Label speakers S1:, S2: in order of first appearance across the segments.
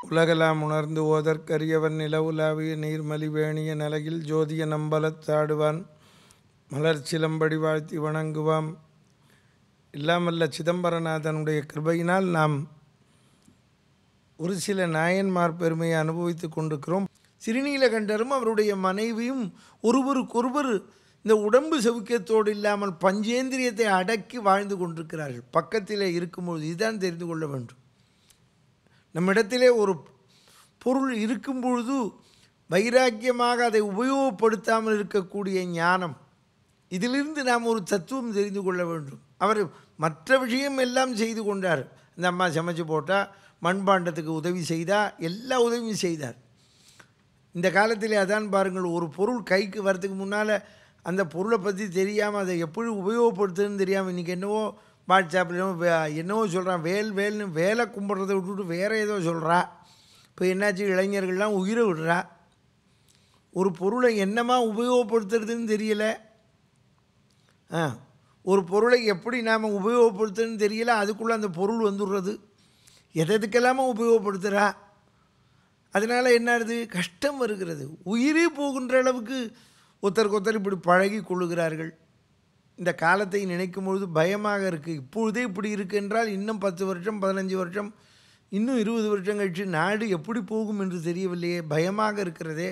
S1: உலகெல்லாம் உணர்ந்து ஓதற்கரியவன் நிலவுலாவிய நீர்மலி வேணிய நிலையில் ஜோதிய நம்பலத்தாடுவான் மலர் சிலம்படி வாழ்த்தி வணங்குவாம் இல்லாமல்ல சிதம்பரநாதனுடைய கிருபையினால் நாம் ஒரு சில நாயன்மார் பெருமையை அனுபவித்து கொண்டிருக்கிறோம் சிறுநீலகண்டரும் அவருடைய மனைவியும் ஒருவருக்கொருவர் இந்த உடம்பு சௌக்கியத்தோடு இல்லாமல் பஞ்சேந்திரியத்தை அடக்கி வாழ்ந்து கொண்டிருக்கிறார்கள் பக்கத்திலே இருக்கும்பொழுது இதுதான் தெரிந்து கொள்ள வேண்டும் நம்மிடத்திலே ஒரு பொருள் இருக்கும் பொழுது வைராக்கியமாக அதை உபயோகப்படுத்தாமல் இருக்கக்கூடிய ஞானம் இதிலிருந்து நாம் ஒரு தத்துவம் தெரிந்து கொள்ள வேண்டும் அவர் மற்ற விஷயம் எல்லாம் செய்து கொண்டார் இந்த அம்மா சமைச்சு போட்டால் மண்பாண்டத்துக்கு உதவி செய்தால் எல்லா உதவியும் செய்தார் இந்த காலத்திலே அதான் பாருங்கள் ஒரு பொருள் கைக்கு வரதுக்கு முன்னால் அந்த பொருளை பற்றி தெரியாமல் அதை எப்படி உபயோகப்படுத்துன்னு தெரியாமல் இன்றைக்கி என்னவோ வாட்ஸ்அப்பில் என்னவோ சொல்கிறான் வேல் வேல்னு வேலை கும்பிட்றதை விட்டுட்டு வேறு ஏதோ சொல்கிறா இப்போ என்னாச்சு இளைஞர்கள்லாம் உயிரை விடுறா ஒரு பொருளை என்னமா உபயோகப்படுத்துறதுன்னு தெரியல ஆ ஒரு பொருளை எப்படி நாம் உபயோகப்படுத்துறதுன்னு தெரியல அதுக்குள்ளே அந்த பொருள் வந்துடுறது எதுக்கெல்லாம உபயோகப்படுத்துகிறா அதனால் என்ன ஆகுது கஷ்டம் வருகிறது உயிரே போகின்ற அளவுக்கு ஒருத்தருக்கு ஒருத்தர் இப்படி பழகி கொள்ளுகிறார்கள் இந்த காலத்தை நினைக்கும் பொழுது பயமாக இருக்குது இப்பொழுதே இப்படி இருக்கு என்றால் இன்னும் பத்து வருஷம் பதினஞ்சு வருஷம் இன்னும் இருபது வருஷம் கழிச்சு நாடு எப்படி போகும் என்று தெரியவில்லையே பயமாக இருக்கிறதே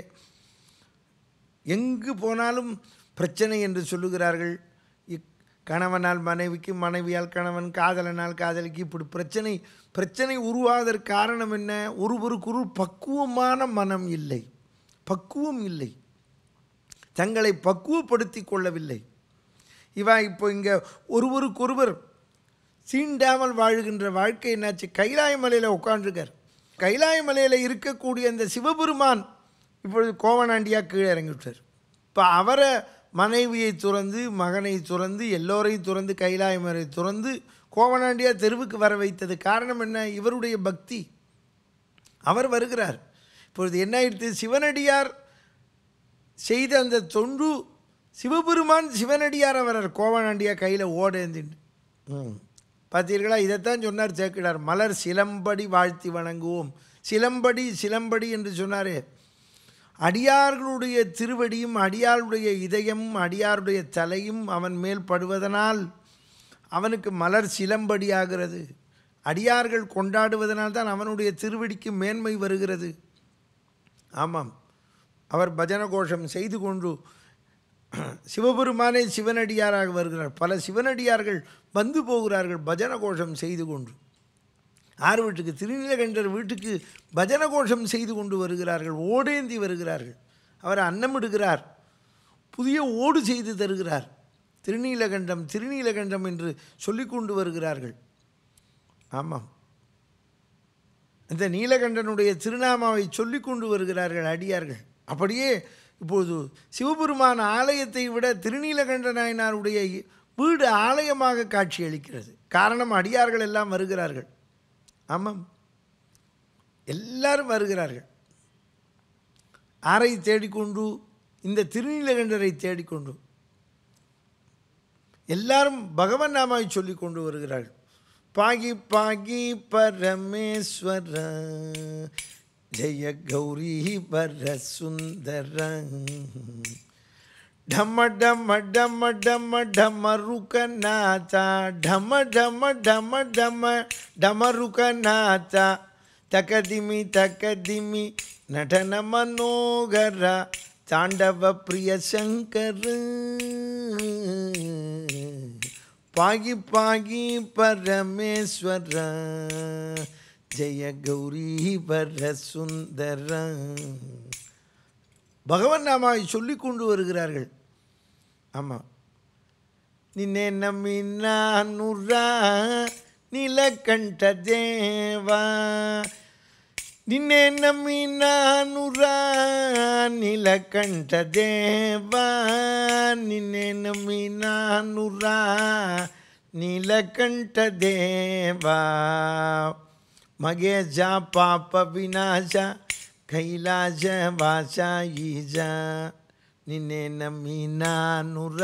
S1: எங்கு போனாலும் பிரச்சனை என்று சொல்லுகிறார்கள் இக்- கணவனால் மனைவிக்கு மனைவியால் கணவன் காதலனால் காதலிக்கு இப்படி பிரச்சனை பிரச்சனை உருவாவதற்கு காரணம் என்ன ஒருவருக்கொரு பக்குவமான மனம் இல்லை பக்குவம் இல்லை தங்களை பக்குவப்படுத்தி கொள்ளவில்லை இவா இப்போ இங்கே ஒருவருக்கொருவர் சீண்டாமல் வாழுகின்ற வாழ்க்கை என்னாச்சு கைலாய மலையில் உட்காண்டிருக்கார் கைலாய மலையில் இருக்கக்கூடிய அந்த சிவபெருமான் இப்பொழுது கோவனாண்டியா கீழே இறங்கிவிட்டார் இப்போ அவரை மனைவியை துறந்து மகனை துறந்து எல்லோரையும் துறந்து கைலாய மலை துறந்து கோவனாண்டியா தெருவுக்கு வர வைத்தது காரணம் என்ன இவருடைய பக்தி அவர் வருகிறார் இப்பொழுது என்ன ஆயிடுத்து சிவனடியார் செய்த அந்த தொண்டு சிவபெருமான் சிவனடியார் வரார் கோவனாண்டியா கையில் ஓடேந்தின்னு ம் பார்த்தீர்களா இதைத்தான் சொன்னார் சேக்கிடார் மலர் சிலம்படி வாழ்த்தி வணங்குவோம் சிலம்படி சிலம்படி என்று சொன்னாரே அடியார்களுடைய திருவடியும் அடியாருடைய இதயமும் அடியாருடைய தலையும் அவன் மேல் படுவதனால் அவனுக்கு மலர் சிலம்படி ஆகிறது அடியார்கள் கொண்டாடுவதனால் தான் அவனுடைய திருவடிக்கு மேன்மை வருகிறது ஆமாம் அவர் பஜன கோஷம் செய்து கொண்டு சிவபெருமானே சிவனடியாராக வருகிறார் பல சிவனடியார்கள் வந்து போகிறார்கள் பஜன கோஷம் செய்து கொண்டு ஆறு வீட்டுக்கு திருநீலகண்டர் வீட்டுக்கு பஜன கோஷம் செய்து கொண்டு வருகிறார்கள் ஓடேந்தி வருகிறார்கள் அவர் அன்னமிடுகிறார் புதிய ஓடு செய்து தருகிறார் திருநீலகண்டம் திருநீலகண்டம் என்று சொல்லிக் கொண்டு வருகிறார்கள் ஆமாம் இந்த நீலகண்டனுடைய திருநாமாவை சொல்லிக் கொண்டு வருகிறார்கள் அடியார்கள் அப்படியே இப்போது சிவபெருமான ஆலயத்தை விட திருநீலகண்ட நாயனாருடைய வீடு ஆலயமாக காட்சியளிக்கிறது காரணம் அடியார்கள் எல்லாம் வருகிறார்கள் ஆமாம் எல்லாரும் வருகிறார்கள் ஆரை தேடிக்கொண்டு இந்த திருநீலகண்டரை தேடிக்கொண்டு எல்லாரும் பகவன் நாமாவை சொல்லிக் கொண்டு வருகிறார்கள் பாகி பாகி பரமேஸ்வர ஜெய கௌரி பர சுந்தர ಢಮ ಢಮ ಢಮ ಢಮ ಢಮರುಕನಾಥ ಢಮ ಢಮ ಢಮ ಢಮ ಢಮರುಕನಾಥ ತಕದಿಮಿ ತಕದಿಮಿ ನಟನ ಮನೋಗರ ತಾಂಡವ ಪ್ರಿಯ ಶಂಕರ ಪಾಗಿ ಪಾಗಿ ಪರಮೇಶ್ವರ ಜಯ ಗೌರಿ ಪರ ಸುಂದರ பகவன் நாமாவை சொல்லி கொண்டு வருகிறார்கள் ஆமாம் நின்னே நம்பினானுரா நீலகண்ட தேவா நின்னே நம்பினானுரா நீலகண்ட தேவா நின்னே நம்பினானுரா ನೀಲಕಂಠ ದೇವಾ ಮಗೇಶ ಪಾಪ ವಿನಾಶ ಕೈಲಾಸ ವಾಸ ಈಜ ನಿನ್ನೆ ನಮ್ಮಿ ನಾನುರ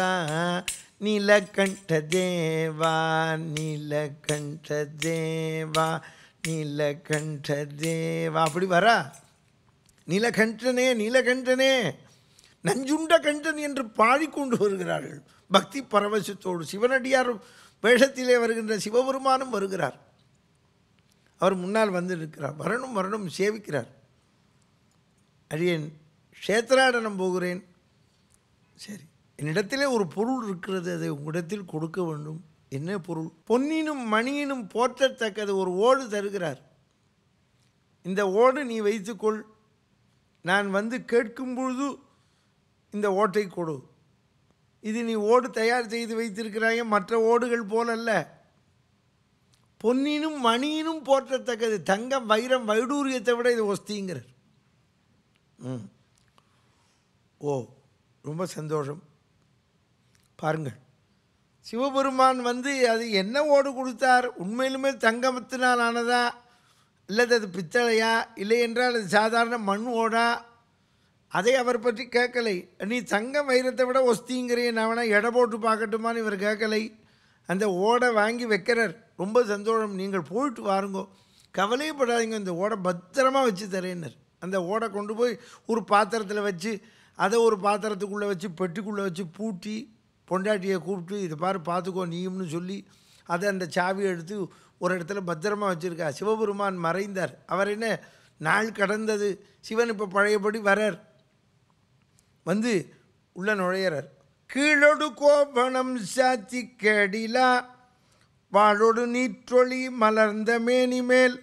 S1: ನೀಲಕಂಠ ದೇವಾ ನೀಲಕಂಠ ದೇವಾ நீலகண்ட தேவா அப்படி வரா நீலகண்டனே நீலகண்டனே நஞ்சுண்ட கண்டன் என்று பாடிக்கொண்டு வருகிறார்கள் பக்தி பரவசத்தோடு சிவனடியார் வேஷத்திலே வருகின்ற சிவபெருமானும் வருகிறார் அவர் முன்னால் வந்து நிற்கிறார் வரணும் வரணும் சேவிக்கிறார் அடியேன் க்ஷேத்ராடனம் போகிறேன் சரி என்னிடத்திலே ஒரு பொருள் இருக்கிறது அதை உங்களிடத்தில் கொடுக்க வேண்டும் என்ன பொருள் பொன்னினும் மணியினும் போற்றத்தக்கது ஒரு ஓடு தருகிறார் இந்த ஓடு நீ வைத்துக்கொள் நான் வந்து கேட்கும் பொழுது இந்த ஓட்டை கொடு இது நீ ஓடு தயார் செய்து வைத்திருக்கிறாய மற்ற ஓடுகள் போலல்ல பொன்னினும் மணியினும் போற்றத்தக்கது தங்கம் வைரம் வைடூரியத்தை விட இது ஒஸ்திங்கிறார் ம் ஓ ரொம்ப சந்தோஷம் பாருங்கள் சிவபெருமான் வந்து அது என்ன ஓடு கொடுத்தார் உண்மையிலுமே தங்கத்தினால் ஆனதா இல்லது அது பித்தளையா இல்லை என்றால் அது சாதாரண மண் ஓடா அதை அவர் பற்றி கேட்கலை நீ தங்கம் வைரத்தை விட ஒஸ்திங்கிறேன் நான் வேணா எடை போட்டு பார்க்கட்டுமான்னு இவர் கேட்கலை அந்த ஓடை வாங்கி வைக்கிறார் ரொம்ப சந்தோஷம் நீங்கள் போயிட்டு வாருங்கோ கவலையப்படாதீங்க இந்த ஓடை பத்திரமா வச்சு தரேன்னர் அந்த ஓடை கொண்டு போய் ஒரு பாத்திரத்தில் வச்சு அதை ஒரு பாத்திரத்துக்குள்ளே வச்சு பெட்டிக்குள்ளே வச்சு பூட்டி பொண்டாட்டியை கூப்பிட்டு இதை பாரு பார்த்துக்கோ நீயும்னு சொல்லி அதை அந்த சாவியை எடுத்து ஒரு இடத்துல பத்திரமா வச்சுருக்கா சிவபெருமான் மறைந்தார் அவர் என்ன நாள் கடந்தது சிவன் இப்போ பழையபடி வரார் வந்து உள்ள நுழையிறார் கீழொடு கோபணம் சாத்தி கேடிலா வாழொடு நீற்றொளி மலர்ந்த மேனி மேல்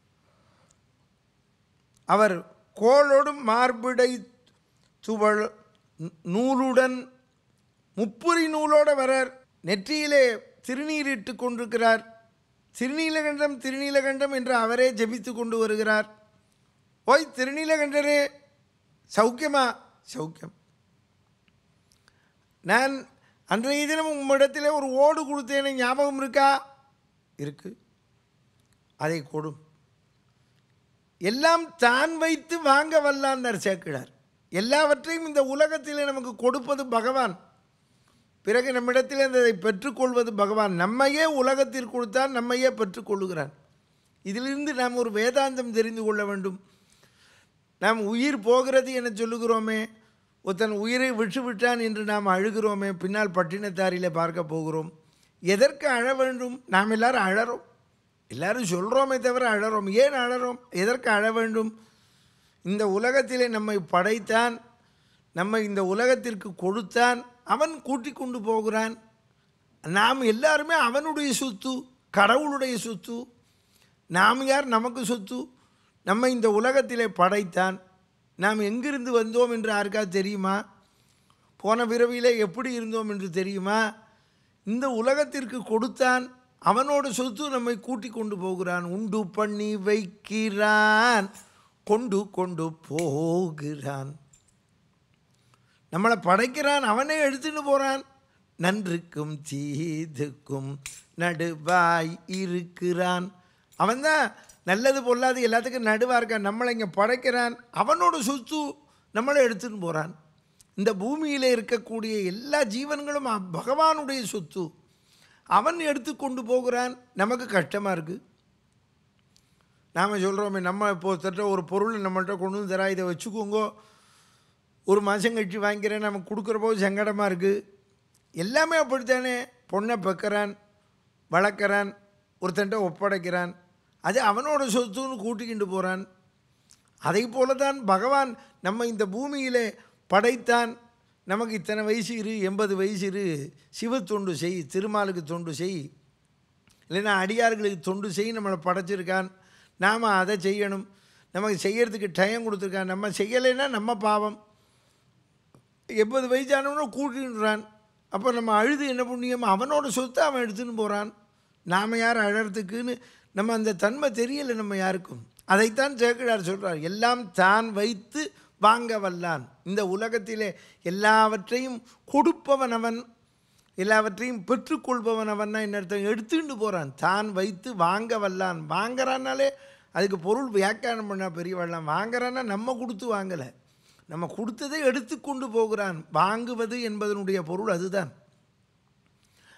S1: அவர் கோளொடும் மார்பிடை துவள் நூலுடன் முப்புரி நூலோட வரார் நெற்றியிலே திருநீரிட்டு கொண்டிருக்கிறார் திருநீலகண்டம் திருநீலகண்டம் என்று அவரே ஜெபித்து கொண்டு வருகிறார் ஓய் திருநீலகண்டரே சௌக்கியமா சௌக்கியம் நான் அன்றைய தினம் உம்மிடத்திலே ஒரு ஓடு கொடுத்தேனே ஞாபகம் இருக்கா இருக்கு அதை கொடும் எல்லாம் தான் வைத்து வாங்க வல்லான்னார் சேக்கிழார் எல்லாவற்றையும் இந்த உலகத்திலே நமக்கு கொடுப்பது பகவான் பிறகு நம்மிடத்தில் அதை பெற்றுக்கொள்வது பகவான் நம்மையே உலகத்தில் கொடுத்தான் நம்மையே பெற்றுக்கொள்ளுகிறான் இதிலிருந்து நாம் ஒரு வேதாந்தம் தெரிந்து கொள்ள வேண்டும் நாம் உயிர் போகிறது என சொல்லுகிறோமே ஒருத்தன் உயிரை விட்டு விட்டான் என்று நாம் அழுகிறோமே பின்னால் பட்டினத்தாரியில் பார்க்க போகிறோம் எதற்கு அழ வேண்டும் நாம் எல்லாரும் அழறோம் எல்லாரும் சொல்கிறோமே தவிர அழறோம் ஏன் அழறோம் எதற்கு அழ வேண்டும் இந்த உலகத்திலே நம்மை படைத்தான் நம்மை இந்த உலகத்திற்கு கொடுத்தான் அவன் கூட்டி கொண்டு போகிறான் நாம் எல்லாருமே அவனுடைய சொத்து கடவுளுடைய சொத்து நாம் யார் நமக்கு சொத்து நம்ம இந்த உலகத்திலே படைத்தான் நாம் எங்கிருந்து வந்தோம் என்று யாருக்காவது தெரியுமா போன பிறவியிலே எப்படி இருந்தோம் என்று தெரியுமா இந்த உலகத்திற்கு கொடுத்தான் அவனோட சொத்து நம்மை கூட்டி கொண்டு போகிறான் உண்டு பண்ணி வைக்கிறான் கொண்டு கொண்டு போகிறான் நம்மளை படைக்கிறான் அவனே எடுத்துட்டு போகிறான் நன்றுக்கும் தீதுக்கும் நடுவாய் இருக்கிறான் அவன்தான் நல்லது பொல்லாது எல்லாத்துக்கும் நடுவாக இருக்கான் நம்மளை இங்கே படைக்கிறான் அவனோட சொத்து நம்மளை எடுத்துன்னு போகிறான் இந்த பூமியில் இருக்கக்கூடிய எல்லா ஜீவன்களும் அ- பகவானுடைய சொத்து அவன் எடுத்து கொண்டு போகிறான் நமக்கு கஷ்டமாக இருக்குது நாம் சொல்கிறோமே நம்ம இப்போ தட்ட ஒரு பொருள் நம்மள்கிட்ட கொண்டு வந்து தரா இதை வச்சுக்கோங்கோ ஒரு மாதம் கழிச்சு வாங்கிக்கிறேன் நமக்கு கொடுக்குற போது சங்கடமாக இருக்குது எல்லாமே அப்படித்தானே பொண்ணை பெக்கறான் வளர்க்குறான் ஒருத்தன்ட்ட ஒப்படைக்கிறான் அது அவனோட சொத்துன்னு கூட்டிக்கிட்டு போகிறான் அதை போல தான் பகவான் நம்ம இந்த பூமியிலே படைத்தான் நமக்கு இத்தனை வயசு இரு எண்பது வயசு இரு சிவ தொண்டு செய் திருமாலுக்கு தொண்டு செய் இல்லைன்னா அடியார்களுக்கு தொண்டு செய் நம்மளை படைச்சிருக்கான் நாம் அதை செய்யணும் நமக்கு செய்யறதுக்கு டைம் கொடுத்துருக்கான் நம்ம செய்யலைன்னா நம்ம பாவம் எண்பது வயசானவனோ கூட்டின்றான் அப்போ நம்ம அழுது என்ன புண்ணியம் அவனோட சொத்தை அவன் எடுத்துன்னு போகிறான் நாம் யார் அழறதுக்குன்னு நம்ம அந்த தன்மை தெரியலை நம்ம யாருக்கும் அதைத்தான் சேக்கிழார் சொல்கிறார் எல்லாம் தான் வைத்து வாங்க வல்லான் இந்த உலகத்திலே எல்லாவற்றையும் கொடுப்பவன் அவன் எல்லாவற்றையும் பெற்றுக்கொள்பவன் அவன்னா என்ன அர்த்தம் எடுத்துட்டு போகிறான் தான் வைத்து வாங்க வல்லான் வாங்குறான்னாலே அதுக்கு பொருள் வியாக்கியானம் பண்ணா பெரியவள்லாம் வாங்குறான்னா நம்ம கொடுத்து வாங்கலை நம்ம கொடுத்ததை எடுத்துக்கொண்டு போகிறான் வாங்குவது என்பதனுடைய பொருள் அதுதான்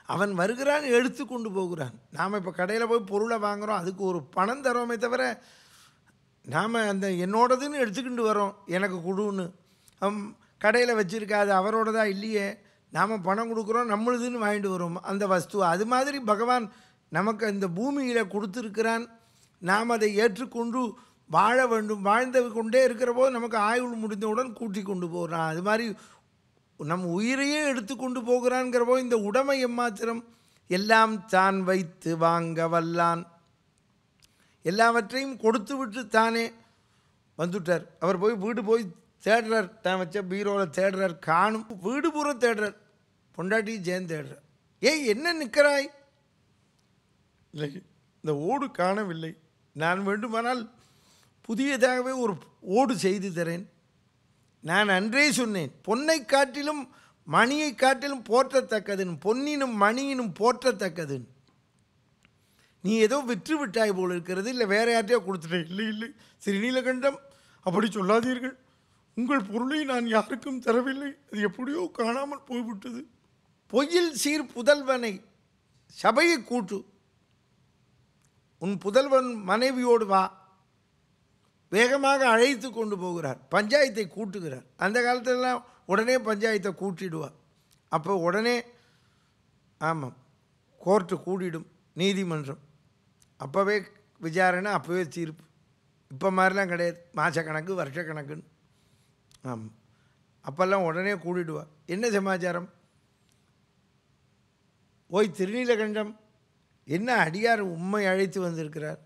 S1: அவன் வருகிறான் எடுத்து கொண்டு போகிறான் நாம் இப்போ கடையில் போய் பொருளை வாங்குகிறோம் அதுக்கு ஒரு பணம் தரோமே தவிர நாம் அந்த என்னோடதுன்னு எடுத்துக்கிட்டு வரோம் எனக்கு கொடுன்னு அவன் கடையில் வச்சுருக்காது அவரோடதா இல்லையே நாம் பணம் கொடுக்குறோம் நம்மளுதுன்னு வாங்கிட்டு வரோம் அந்த வஸ்து அது மாதிரி பகவான் நமக்கு இந்த பூமியில் கொடுத்துருக்கிறான் நாம் அதை ஏற்றுக்கொண்டு வாழ வேண்டும் வாழ்ந்து கொண்டே இருக்கிற போது நமக்கு ஆயுள் முடிந்தவுடன் கூட்டி கொண்டு போகிறான் அது மாதிரி நம் உயிரையே எடுத்து கொண்டு போகிறான்கிற போது இந்த உடைமை எம்மாத்திரம் எல்லாம் தான் வைத்து வாங்க வல்லான் எல்லாவற்றையும் கொடுத்து விட்டு தானே வந்துட்டார் அவர் போய் வீடு போய் தேடுறார் தான் வச்ச பீரோவில் தேடுறார் காணும் வீடு பூரா தேடுறார் பொண்டாட்டி ஜெயன் தேடுறார் ஏய் என்ன நிற்கிறாய் இல்லை இந்த ஓடு காணவில்லை நான் வேண்டுமானால் புதியதாகவே ஒரு ஓடு செய்து தரேன் நான் அன்றே சொன்னேன் பொன்னை காட்டிலும் மணியை காட்டிலும் போற்றத்தக்கதுன்னு பொன்னினும் மணியினும் போற்றத்தக்கதுன்னு நீ ஏதோ விற்று விட்டாய் போல் இருக்கிறது இல்லை வேற யார்ட்டையோ கொடுத்துட்டேன் இல்லை இல்லை ஸ்ரீநீலகண்டம் அப்படி சொல்லாதீர்கள் உங்கள் பொருளை நான் யாருக்கும் தரவில்லை அது எப்படியோ காணாமல் போய்விட்டது பொய்யில் சீர் புதல்வனை சபையை கூட்டு உன் புதல்வன் மனைவியோடு வா வேகமாக அழைத்து கொண்டு போகிறார் பஞ்சாயத்தை கூட்டுகிறார் அந்த காலத்திலலாம் உடனே பஞ்சாயத்தை கூட்டிடுவார் அப்போ உடனே ஆமாம் கோர்ட்டு கூடிடும் நீதிமன்றம் அப்போவே விசாரணை அப்போவே தீர்ப்பு இப்போ மாதிரிலாம் கிடையாது மாதக்கணக்கு வருஷக்கணக்குன்னு ஆமாம் அப்போல்லாம் உடனே கூடிடுவா என்ன சமாச்சாரம் ஓய் திருநீலகண்டம் என்ன அடியார் உண்மை அழைத்து வந்திருக்கிறார்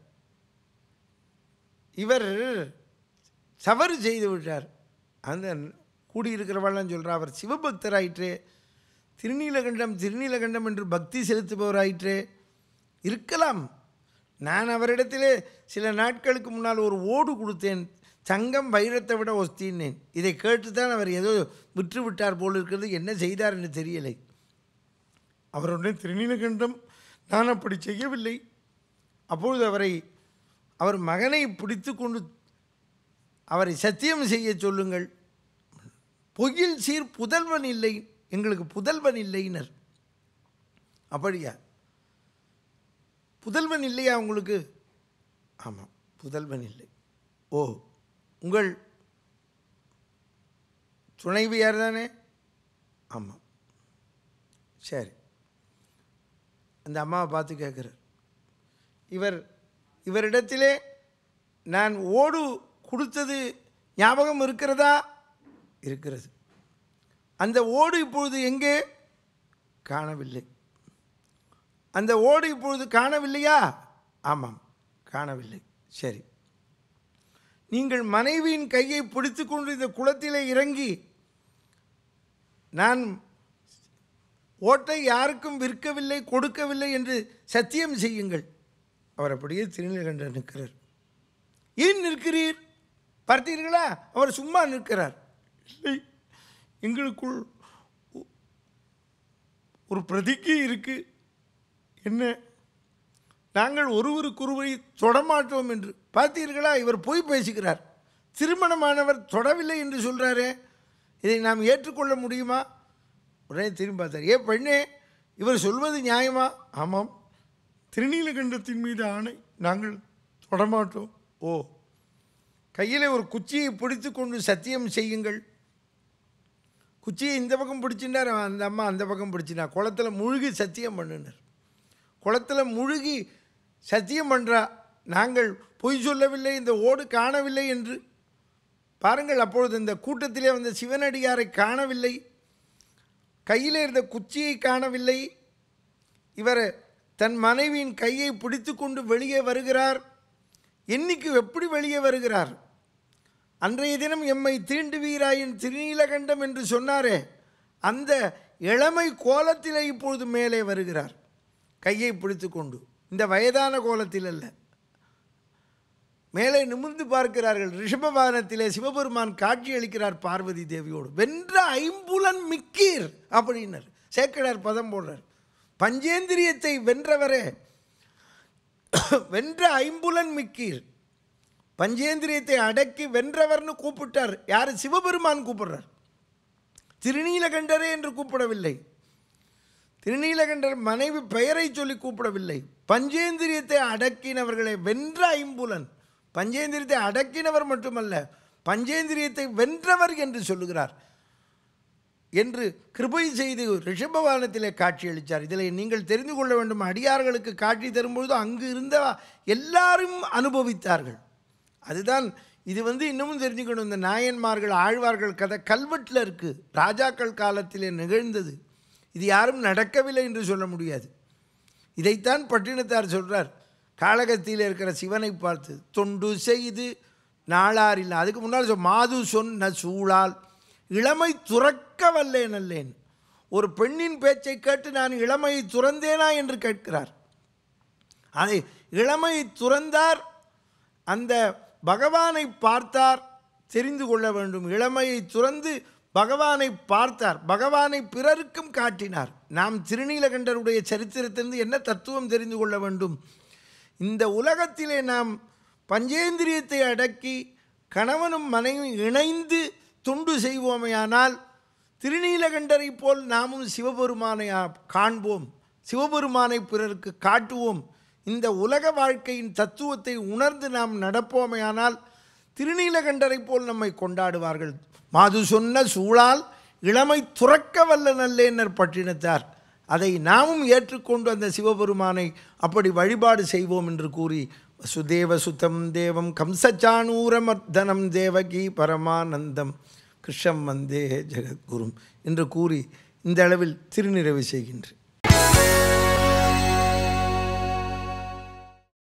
S1: இவர் தவறு செய்து விட்டார் அந்த கூடியிருக்கிறவெல்லாம் சொல்கிறா அவர் சிவபக்தராயிற்றே திருநீலகண்டம் திருநீலகண்டம் என்று பக்தி செலுத்துபவராயிற்றே இருக்கலாம் நான் அவரிடத்திலே சில நாட்களுக்கு முன்னால் ஒரு ஓடு கொடுத்தேன் தங்கம் வைரத்தை விட ஒஸ்தின்னேன் இதை கேட்டுத்தான் அவர் ஏதோ விற்று விட்டார் போல் இருக்கிறது என்ன செய்தார் என்று தெரியலை அவருடைய திருநீலகண்டம் நான் அப்படி செய்யவில்லை அப்பொழுது அவரை அவர் மகனை பிடித்து கொண்டு அவரை சத்தியம் செய்ய சொல்லுங்கள் பொய்யில் சீர் புதல்வன் இல்லை எங்களுக்கு புதல்வன் இல்லைனர் அப்படியா புதல்வன் இல்லையா உங்களுக்கு ஆமாம் புதல்வன் இல்லை ஓ உங்கள் துணைவியார் தானே ஆமாம் சரி அந்த அம்மாவை பார்த்து கேட்குறார் இவர் இவரிடத்திலே நான் ஓடு கொடுத்தது ஞாபகம் இருக்கிறதா இருக்கிறது அந்த ஓடு இப்பொழுது எங்கே காணவில்லை அந்த ஓடு இப்பொழுது காணவில்லையா ஆமாம் காணவில்லை சரி நீங்கள் மனைவியின் கையை பிடித்து கொண்டு இந்த குளத்திலே இறங்கி நான் ஓட்டை யாருக்கும் விற்கவில்லை கொடுக்கவில்லை என்று சத்தியம் செய்யுங்கள் அவர் அப்படியே திருநீலகண்டர் நிற்கிறார் ஏன் நிற்கிறீர் பார்த்தீர்களா அவர் சும்மா நிற்கிறார் இல்லை எங்களுக்குள் ஒரு பிரதிக்கை இருக்கு என்ன நாங்கள் ஒருவருக்கொருவரை தொடமாட்டோம் என்று பார்த்தீர்களா இவர் பொய் பேசுகிறார் திருமணமானவர் தொடவில்லை என்று சொல்கிறாரே இதை நாம் ஏற்றுக்கொள்ள முடியுமா உடனே திரும்பி பார்த்தார் ஏ பெண்ணே இவர் சொல்வது நியாயமா ஆமாம் திருநீலகண்டத்தின் மீது ஆணை நாங்கள் தொடமாட்டோம் ஓ கையிலே ஒரு குச்சியை பிடித்து கொண்டு சத்தியம் செய்யுங்கள் குச்சியை இந்த பக்கம் பிடிச்சிட்டார் அந்த அம்மா அந்த பக்கம் பிடிச்சினா குளத்தில் முழுகி சத்தியம் பண்ணுனர் குளத்தில் முழுகி சத்தியம் பண்ணுறா நாங்கள் பொய் சொல்லவில்லை இந்த ஓடு காணவில்லை என்று பாருங்கள் அப்பொழுது இந்த கூட்டத்திலே வந்த சிவனடியாரை காணவில்லை கையில் இருந்த குச்சியை காணவில்லை இவர் தன் மனைவியின் கையை பிடித்து கொண்டு வெளியே வருகிறார் என்னைக்கு எப்படி வெளியே வருகிறார் அன்றைய தினம் எம்மை தீண்டுவீராயின் திருநீலகண்டம் என்று சொன்னாரே அந்த இளமை கோலத்திலே இப்பொழுது மேலே வருகிறார் கையை பிடித்து கொண்டு இந்த வயதான கோலத்தில் அல்ல மேலே நிமிர்ந்து பார்க்கிறார்கள் ரிஷபவாகனத்திலே சிவபெருமான் காட்சி அளிக்கிறார் பார்வதி தேவியோடு வென்ற ஐம்புலன் மிக்கீர் அப்படின்னர் சேக்கடார் பதம் போடுறார் பஞ்சேந்திரியத்தை வென்றவரே வென்ற ஐம்புலன் மிக்கீர் பஞ்சேந்திரியத்தை அடக்கி வென்றவர்னு கூப்பிட்டார் யார் சிவபெருமான் கூப்பிடுறார் திருநீலகண்டரே என்று கூப்பிடவில்லை திருநீலகண்டர் மனைவி பெயரை சொல்லி கூப்பிடவில்லை பஞ்சேந்திரியத்தை அடக்கினவர்களை வென்ற ஐம்புலன் பஞ்சேந்திரியத்தை அடக்கினவர் மட்டுமல்ல பஞ்சேந்திரியத்தை வென்றவர் என்று சொல்லுகிறார் என்று கிருபை செய்து ரிஷபவானத்திலே காட்சி அளித்தார் இதில் நீங்கள் தெரிந்து கொள்ள வேண்டும் அடியார்களுக்கு காட்சி தரும்பொழுது அங்கு இருந்த எல்லாரும் அனுபவித்தார்கள் அதுதான் இது வந்து இன்னமும் தெரிஞ்சுக்கணும் இந்த நாயன்மார்கள் ஆழ்வார்கள் கதை கல்வெட்டில் இருக்குது ராஜாக்கள் காலத்திலே நிகழ்ந்தது இது யாரும் நடக்கவில்லை என்று சொல்ல முடியாது இதைத்தான் பட்டினத்தார் சொல்கிறார் காளகத்தியில் இருக்கிற சிவனை பார்த்து தொண்டு செய்து நாளாரில் அதுக்கு முன்னால் சொல் மாது சொன்ன சூழால் இளமை துறக்க வல்லேன் அல்லேன் ஒரு பெண்ணின் பேச்சை கேட்டு நான் இளமையை துறந்தேனா என்று கேட்கிறார் அதை இளமையை துறந்தார் அந்த பகவானை பார்த்தார் தெரிந்து கொள்ள வேண்டும் இளமையை துறந்து பகவானை பார்த்தார் பகவானை பிறருக்கும் காட்டினார் நாம் திருநீலகண்டருடைய சரித்திரத்திலிருந்து என்ன தத்துவம் தெரிந்து கொள்ள வேண்டும் இந்த உலகத்திலே நாம் பஞ்சேந்திரியத்தை அடக்கி கணவனும் மனைவி இணைந்து துண்டு செய்வோமையானால் திருநீலகண்டரை போல் நாமும் சிவபெருமானை ஆ- காண்போம் சிவபெருமானை பிறருக்கு காட்டுவோம் இந்த உலக வாழ்க்கையின் தத்துவத்தை உணர்ந்து நாம் நடப்போமையானால் திருநீலகண்டரை போல் நம்மை கொண்டாடுவார்கள் மாது சொன்ன சூழால் இளமை துறக்க வல்ல நல்லேனர் பட்டினத்தார் அதை நாமும் ஏற்றுக்கொண்டு அந்த சிவபெருமானை அப்படி வழிபாடு செய்வோம் என்று கூறி வசுதேவ சுதம் தேவம் கம்சச்சானூரமர்தனம் தேவகி பரமானந்தம் கிருஷ்ணம் வந்தே ஜெகத்குரும் என்று கூறி இந்த அளவில் திருநிறைவு செய்கின்றேன்